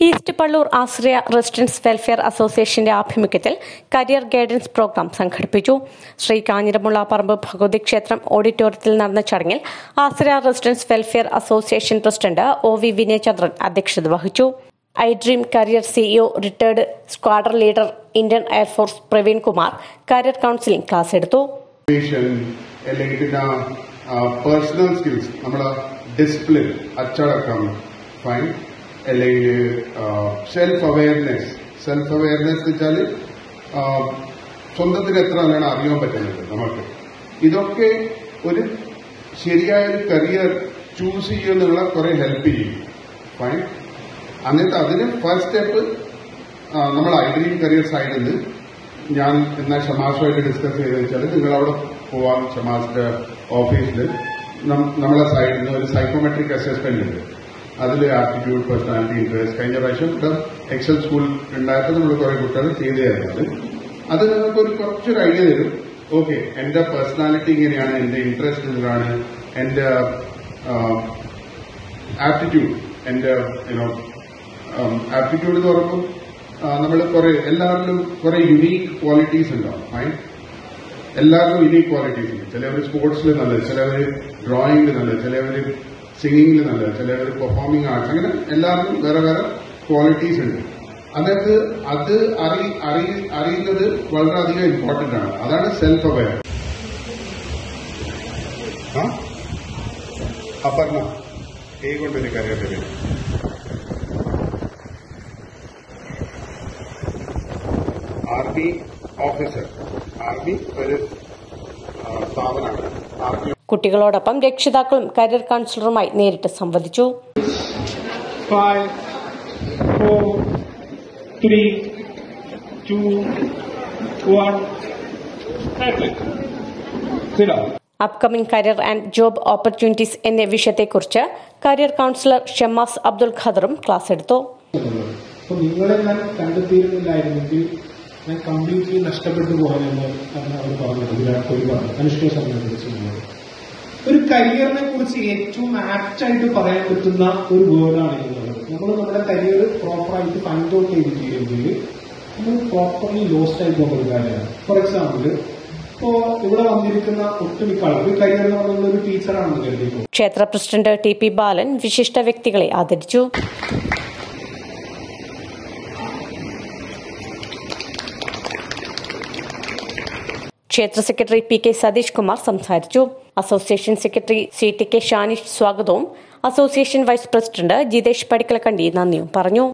East Pallur Ashraya residents welfare അസോസിയേഷന്റെ ആഭിമുഖ്യത്തിൽ career guidance programme സംഘടിപ്പിച്ചു ശ്രീ കാഞ്ഞിരമുള്ള പറമ്പ് ഭഗവതി ക്ഷേത്രം ഓഡിറ്റോറിയത്തിൽ നടന്ന ചടങ്ങിൽ Ashraya residents welfare association president O V Vinayachandran അധ്യക്ഷത വഹിച്ചു I dream career CEO retired squadron leader Indian air force Praveen Kumar career counselling class എടുത്തു മോട്ടിവേഷൻ അല്ലെങ്കിൽ പിന്നെ പേഴ്സണൽ സ്കിൽസ് നമ്മുടെ ഡിസിപ്ലിൻ അച്ചടക്കം ഫൈൻ അല്ലെങ്കിൽ സെൽഫ് അവയർനെസ് സെൽഫ് അവയർനെസ് എന്ന് വെച്ചാൽ സ്വന്തത്തിന് എത്ര നല്ലോണം അറിയാൻ പറ്റുന്നുണ്ട് നമുക്ക് ഇതൊക്കെ ഒരു ശരിയായ ഒരു കരിയർ ചൂസ് ചെയ്യുന്നുള്ള കുറെ ഹെൽപ്പ് ചെയ്യും ഫൈൻ എന്നിട്ട് അതിന് ഫസ്റ്റ് സ്റ്റെപ്പ് നമ്മൾ ഐ ഡ്രീം കരിയർ സൈഡിൽ നിന്ന് ഞാൻ എന്നാൽ ഷമാസുമായിട്ട് ഡിസ്കസ് ചെയ്തെന്ന് വെച്ചാൽ നിങ്ങൾ അവിടെ പോവാം ഷമാസിന്റെ ഓഫീസിൽ നമ്മളെ സൈഡിൽ നിന്ന് ഒരു സൈക്കോമെട്രിക് അസസ്മെന്റ് ഉണ്ട് അതിൽ ആപ്റ്റിറ്റ്യൂഡ് പേഴ്സണാലിറ്റി ഇൻട്രസ്റ്റ് കഴിഞ്ഞ പ്രാവശ്യം ഇവിടെ എക്സൽ സ്കൂൾ ഉണ്ടായപ്പോൾ നമ്മൾ കുറെ കുട്ടികൾ ചെയ്തായിരുന്നത് അത് നിങ്ങൾക്ക് ഒരു കുറച്ചൊരു ഐഡിയ തരും ഓക്കെ എന്റെ പേഴ്സണാലിറ്റി ഇങ്ങനെയാണ് എന്റെ ഇൻട്രസ്റ്റ് ഇതിലാണ് എന്റെ ആപ്റ്റിറ്റ്യൂഡ് എന്റെ യുനോ ആപ്റ്റിറ്റ്യൂഡ് എന്ന് പറയുമ്പോൾ നമ്മൾ കുറെ എല്ലാവരിലും കുറെ യുണീക്ക് ക്വാളിറ്റീസ് ഉണ്ടാവും ഫൈൻ എല്ലാവർക്കും യുണീക്ക് ക്വാളിറ്റീസ് ഉണ്ട് ചിലവർ സ്പോർട്സിൽ നല്ലത് ചിലവർ ഡ്രോയിങ്ങിൽ നല്ലത് ചിലവർ സിംഗിങ്ങിൽ നല്ലത് ചിലവർ പെർഫോമിംഗ് ആർട്സ് അങ്ങനെ എല്ലാവർക്കും വേറെ വേറെ ക്വാളിറ്റീസ് ഉണ്ട് അതായത് അത് അറി അറി- അറിയുന്നത് വളരെയധികം ഇമ്പോർട്ടന്റ് ആണ് അതാണ് സെൽഫ് അവയർ അപർണ കൈ കൊണ്ടൊരു കറിയുടെ പേര് ആർമി ഓഫീസർ ആർമി ഒരു ആ, സ്ഥാപനമാണ് ആർമി കുട്ടികളോടൊപ്പം രക്ഷിതാക്കളും കരിയർ കൌൺസിലറുമായി നേരിട്ട് സംവദിച്ചു five, four, three, two, one. That's it. Sit down. Upcoming career and job opportunities എന്ന വിഷയത്തെക്കുറിച്ച് കരിയർ കൌൺസിലർ ഷമ്മാസ് അബ്ദുൽ ഖദറും ക്ലാസ് എടുത്തു അപ്പൊ നിങ്ങളെ ഞാൻ കണ്ടെത്തിയിരുന്നില്ലായിരുന്നെങ്കിൽ ഞാൻ കംപ്ലീറ്റ്ലി നഷ്ടപ്പെട്ടു പോകാനെന്ന് ആണ് അവർ പറഞ്ഞത് വിരാട് കോഹ്ലി പറഞ്ഞു അനുഷ്ക ശർമ്മയെ കുറിച്ച് പറഞ്ഞത് ഒരു കരിയറിനെ കുറിച്ച് ഏറ്റവും ആപ്റ്റ് ആയിട്ട് പറയാൻ പറ്റുന്ന ഒരു വേർഡാണ് എന്നുള്ളത് നമ്മൾ നമ്മുടെ കരിയർ പ്രോപ്പറായിട്ട് ഫൈൻഡ് ഔട്ട് ചെയ്തിട്ടില്ലെങ്കിൽ നമ്മൾ പ്രോപ്പർലി ലോസ്റ്റ് ആയി പോകുന്ന ഒരു കാര്യമാണ് ഫോർ എക്സാമ്പിൾ ഇപ്പോ ഇവിടെ വന്നിരിക്കുന്ന ഒട്ടുമിക്ക ആളുകൾ കരിയർ എന്ന് പറയുന്ന ഒരു ടീച്ചറാണെന്ന് കരുതിക്കോ ക്ഷേത്ര പ്രസിഡന്റ് ടി പി ബാലൻ വിശിഷ്ട വ്യക്തികളെ ആദരിച്ചു ക്ഷേത്ര secretary P K Satish Kumar സംസാരിച്ചു association secretary C T K Shanish സ്വാഗതവും association vice president Jithesh Padikkalakandi നന്ദിയും പറഞ്ഞു